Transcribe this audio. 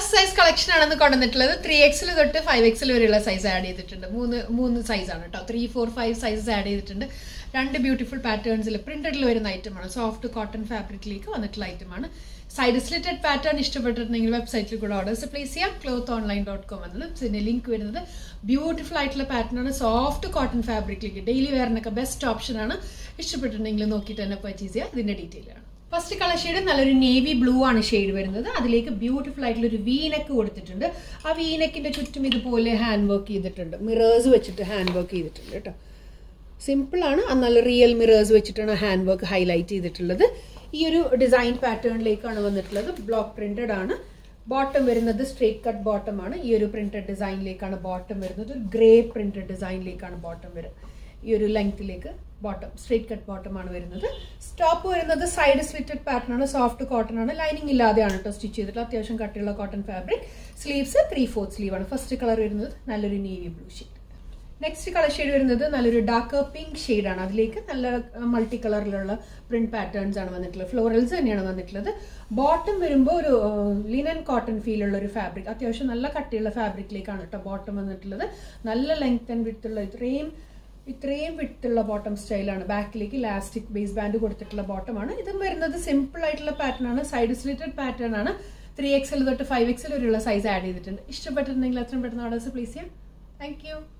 plus size collection ആണെന്ന് കൊണ്ടുവന്നിട്ടുള്ളത് three എക്സിൽ തൊട്ട് ഫൈവ് എക്സിൽ വരെയുള്ള സൈസ് ആഡ് ചെയ്തിട്ടുണ്ട് മൂന്ന് മൂന്ന് സൈസാണ് കേട്ടോ three four five sizes add ചെയ്തിട്ടുണ്ട് രണ്ട് ബ്യൂട്ടിഫുൾ പാറ്റേൺസിൽ പ്രിന്റഡിൽ വരുന്ന ഐറ്റമാണ് സോഫ്റ്റ് കോട്ടൺ ഫാബ്രിക്കിലേക്ക് വന്നിട്ടുള്ള ഐറ്റമാണ് സൈഡ് സ്ലിറ്റഡ് പാറ്റേൺ ഇഷ്ടപ്പെട്ടിട്ടുണ്ടെങ്കിൽ വെബ്സൈറ്റിൽ കൂടെ ഓർഡേഴ്സ് പ്ലേസ് ചെയ്യാം ക്ലോത്ത് ഓൺലൈൻ ഡോട്ട് കോം എന്നത് ഇതിന്റെ ലിങ്ക് വരുന്നത് ബ്യൂട്ടിഫുൾ ആയിട്ടുള്ള പാറ്റേൺ ആണ് സോഫ്റ്റ് കോട്ടൺ ഫാബ്രിക്കിലേക്ക് ഡെയിലി വെയറിനൊക്കെ ബെസ്റ്റ് ഓപ്ഷൻ ആണ് ഇഷ്ടപ്പെട്ടിട്ടുണ്ടെങ്കിൽ നോക്കിയിട്ട് തന്നെ പർച്ചേസ് ചെയ്യാം ഇതിന്റെ ഡീറ്റെയിൽ ആണ് ഫസ്റ്റ് കളർ ഷെയ്ഡ് നല്ലൊരു നേവി ബ്ലൂ ആണ് ഷെയ്ഡ് വരുന്നത് അതിലേക്ക് ബ്യൂട്ടിഫുൾ ആയിട്ടുള്ള ഒരു വീനെക്ക് കൊടുത്തിട്ടുണ്ട് ആ വീനെക്കിന്റെ ചുറ്റും ഇതുപോലെ ഹാൻഡ് വർക്ക് ചെയ്തിട്ടുണ്ട് മിറേഴ്സ് വെച്ചിട്ട് ഹാൻഡ് വർക്ക് ചെയ്തിട്ടുണ്ട് കേട്ടോ സിമ്പിൾ ആണ് നല്ല റിയൽ മിറേഴ്സ് വെച്ചിട്ടാണ് ഹാൻഡ് വർക്ക് ഹൈലൈറ്റ് ചെയ്തിട്ടുള്ളത് ഈ ഒരു ഡിസൈൻ പാറ്റേണിലേക്കാണ് വന്നിട്ടുള്ളത് ബ്ലോക്ക് പ്രിന്റഡ് ആണ് ബോട്ടം വരുന്നത് സ്ട്രേറ്റ് കട്ട് ബോട്ടം ആണ് ഈ ഒരു പ്രിന്റഡ് ഡിസൈനിലേക്കാണ് ബോട്ടം വരുന്നത് ഒരു ഗ്രേ പ്രിന്റഡ് ഡിസൈനിലേക്കാണ് ബോട്ടം വരുന്നത് ഈ ഒരു ലെങ്ത്തിലേക്ക് ബോട്ടം സ്ട്രേറ്റ് കട്ട് ബോട്ടം ആണ് വരുന്നത് സ്റ്റോപ്പ് വരുന്നത് സൈഡ് സ്ലിറ്റഡ് പാറ്റേൺ ആണ് സോഫ്റ്റ് കോട്ടൺ ആണ് ലൈനിങ് ഇല്ലാതെയാണ് കേട്ടോ സ്റ്റിച്ച് ചെയ്തിട്ടുള്ള അത്യാവശ്യം കട്ടിയുള്ള cotton fabric sleeves three fourth sleeve ആണ് ഫസ്റ്റ് കളർ വരുന്നത് നല്ലൊരു navy blue shade next colour shade വരുന്നത് നല്ലൊരു ഡാർക്ക് പിങ്ക് ആണ് അതിലേക്ക് നല്ല മൾട്ടി കളറിലുള്ള പ്രിന്റ് പാറ്റേൺസ് ആണ് വന്നിട്ടുള്ളത് ഫ്ലോറൽസ് തന്നെയാണ് വന്നിട്ടുള്ളത് ബോട്ടം വരുമ്പോൾ ഒരു ലിനൻ കോട്ടൺ ഫീൽ ഉള്ള ഒരു ഫാബ്രിക് അത്യാവശ്യം നല്ല കട്ടിയുള്ള ഫാബ്രിക്കിലേക്കാണ് കേട്ടോ ബോട്ടം വന്നിട്ടുള്ളത് നല്ല ലെങ്ത് ആൻഡ് വിട്ടുള്ള ഇത്രയും ഇത്രയും വിട്ടുള്ള ബോട്ടം സ്റ്റൈലാണ് ബാക്കിലേക്ക് ലാസ്റ്റിക് ബേസ് ബാൻഡ് കൊടുത്തിട്ടുള്ള ബോട്ടമാണ് ഇതും വരുന്നത് സിമ്പിൾ ആയിട്ടുള്ള പാറ്റേൺ ആണ് സൈഡ് സ്ലിറ്റഡ് പാറ്റേൺ ആണ് ത്രീ എക്സൽ തൊട്ട് ഫൈവ് എക്സൽ വരെയുള്ള സൈസ് ആഡ് ചെയ്തിട്ടുണ്ട് ഇഷ്ടപ്പെട്ടിട്ടുണ്ടെങ്കിൽ അത്രയും പെട്ടെന്ന് ഓർഡേഴ്സ് പ്ലേസ് ചെയ്യാം താങ്ക് യു